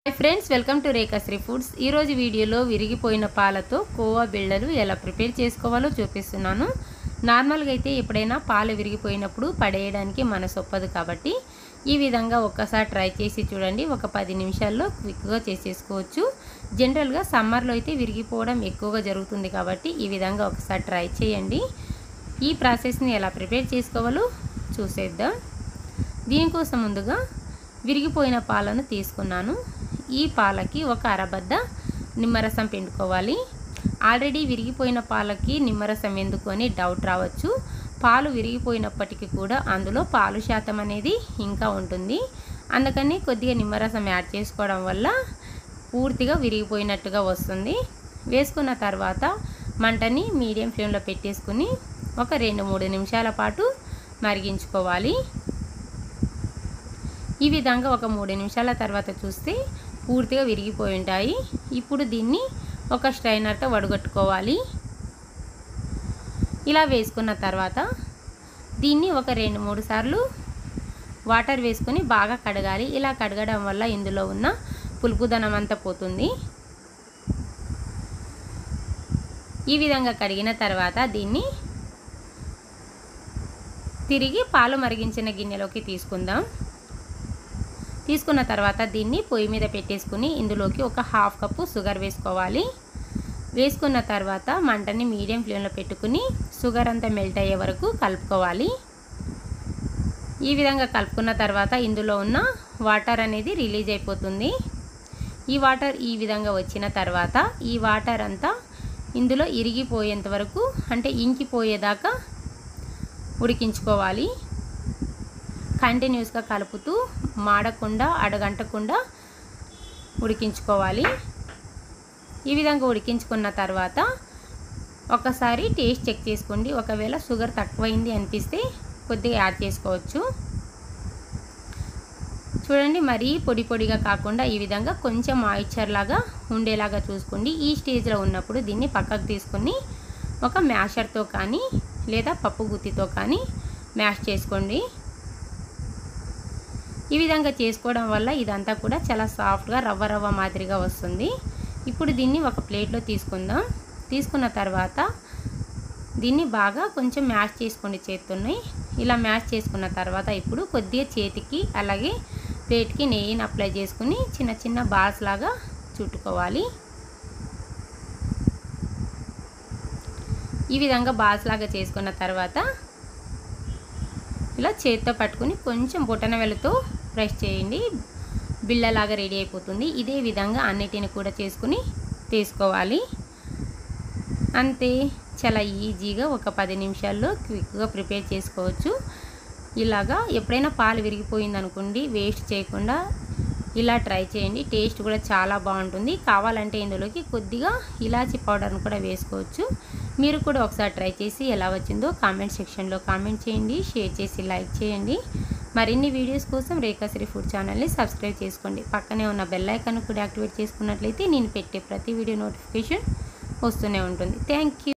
hi friends welcome to Rekhasri foods ఈరోజు వీడియోలో విరిగిపోయిన పాలతో కోవా బిళ్ళలు ఎలా ప్రిపేర్ చేసుకోవాలో చూపిస్తున్నాను నార్మల్గా అయితే ఎప్పుడైనా పాలు విరిగిపోయినప్పుడు పడేయడానికి మనసు ఒప్పదు కాబట్టి ఈ విధంగా ఒక్కసారి ట్రై చేసి చూడండి ఒక పది నిమిషాల్లో క్విక్గా చేసేసుకోవచ్చు జనరల్గా సమ్మర్లో అయితే విరిగిపోవడం ఎక్కువగా జరుగుతుంది కాబట్టి ఈ విధంగా ఒకసారి ట్రై చేయండి ఈ ప్రాసెస్ని ఎలా ప్రిపేర్ చేసుకోవాలో చూసేద్దాం దీనికోసం ముందుగా విరిగిపోయిన పాలను తీసుకున్నాను ఈ పాలకి ఒక అరబద్ద నిమ్మరసం పిండుకోవాలి ఆల్రెడీ విరిగిపోయిన పాలకి నిమ్మరసం ఎందుకు అని డౌట్ రావచ్చు పాలు విరిగిపోయినప్పటికీ కూడా అందులో పాలు శాతం అనేది ఇంకా ఉంటుంది అందుకని కొద్దిగా నిమ్మరసం యాడ్ చేసుకోవడం వల్ల పూర్తిగా విరిగిపోయినట్టుగా వస్తుంది వేసుకున్న తర్వాత మంటని మీడియం ఫ్లేమ్లో పెట్టేసుకుని ఒక రెండు మూడు నిమిషాల పాటు మరిగించుకోవాలి ఈ విధంగా ఒక మూడు నిమిషాల తర్వాత చూస్తే పూర్తిగా విరిగిపోయి ఉంటాయి ఇప్పుడు దీన్ని ఒక స్ట్రైనర్తో వడగట్టుకోవాలి ఇలా వేసుకున్న తర్వాత దీన్ని ఒక రెండు మూడు సార్లు వాటర్ వేసుకొని బాగా కడగాలి ఇలా కడగడం వల్ల ఇందులో ఉన్న పులుపుదనం అంతా పోతుంది ఈ విధంగా కడిగిన తర్వాత దీన్ని తిరిగి పాలు మరిగించిన గిన్నెలోకి తీసుకుందాం తీసుకున్న తర్వాత దీన్ని పొయ్యి మీద పెట్టేసుకుని ఇందులోకి ఒక హాఫ్ కప్పు షుగర్ వేసుకోవాలి వేసుకున్న తర్వాత మంటని మీడియం ఫ్లేమ్లో పెట్టుకుని షుగర్ అంతా మెల్ట్ అయ్యే వరకు కలుపుకోవాలి ఈ విధంగా కలుపుకున్న తర్వాత ఇందులో ఉన్న వాటర్ అనేది రిలీజ్ అయిపోతుంది ఈ వాటర్ ఈ విధంగా వచ్చిన తర్వాత ఈ వాటర్ అంతా ఇందులో ఇరిగిపోయేంత వరకు అంటే ఇంకిపోయేదాకా ఉడికించుకోవాలి కంటిన్యూస్గా కలుపుతూ మాడకుండా అడగంటకుండా ఉడికించుకోవాలి ఈ విధంగా ఉడికించుకున్న తర్వాత ఒకసారి టేస్ట్ చెక్ చేసుకోండి ఒకవేళ షుగర్ తక్కువైంది అనిపిస్తే కొద్దిగా యాడ్ చేసుకోవచ్చు చూడండి మరీ పొడి పొడిగా కాకుండా ఈ విధంగా కొంచెం మాయిశ్చర్ లాగా ఉండేలాగా చూసుకోండి ఈ స్టేజ్లో ఉన్నప్పుడు దీన్ని పక్కకు తీసుకొని ఒక మ్యాషర్తో కానీ లేదా పప్పు గుత్తితో కానీ మ్యాష్ చేసుకోండి ఈ విధంగా చేసుకోవడం వల్ల ఇదంతా కూడా చాలా సాఫ్ట్గా రవ్వ రవ్వ మాదిరిగా వస్తుంది ఇప్పుడు దీన్ని ఒక ప్లేట్లో తీసుకుందాం తీసుకున్న తర్వాత దీన్ని బాగా కొంచెం మ్యాష్ చేసుకోండి చేతున్నాయి ఇలా మ్యాష్ చేసుకున్న తర్వాత ఇప్పుడు కొద్దిగా చేతికి అలాగే ప్లేట్కి నెయ్యిని అప్లై చేసుకుని చిన్న చిన్న బాల్స్ లాగా చుట్టుకోవాలి ఈ విధంగా బాల్స్ లాగా చేసుకున్న తర్వాత ఇలా చేత్తో పట్టుకుని కొంచెం బొటన వెలతో ప్రెస్ చేయండి బిళ్ళలాగా రెడీ అయిపోతుంది ఇదే విధంగా అన్నిటిని కూడా చేసుకుని తీసుకోవాలి అంతే చాలా ఈజీగా ఒక పది నిమిషాల్లో క్విక్గా ప్రిపేర్ చేసుకోవచ్చు ఇలాగా ఎప్పుడైనా పాలు విరిగిపోయింది అనుకోండి వేస్ట్ చేయకుండా ఇలా ట్రై చేయండి టేస్ట్ కూడా చాలా బాగుంటుంది కావాలంటే ఇందులోకి కొద్దిగా ఇలాచీ పౌడర్ను కూడా వేసుకోవచ్చు మీరు కూడా ఒకసారి ట్రై చేసి ఎలా వచ్చిందో కామెంట్ సెక్షన్లో కామెంట్ చేయండి షేర్ చేసి లైక్ చేయండి మరిన్ని వీడియోస్ కోసం రేఖాశ్రీ ఫుడ్ ఛానల్ని సబ్స్క్రైబ్ చేసుకోండి పక్కనే ఉన్న బెల్ ఐకాన్ కూడా యాక్టివేట్ చేసుకున్నట్లయితే నేను పెట్టే ప్రతి వీడియో నోటిఫికేషన్ వస్తూనే ఉంటుంది థ్యాంక్ యూ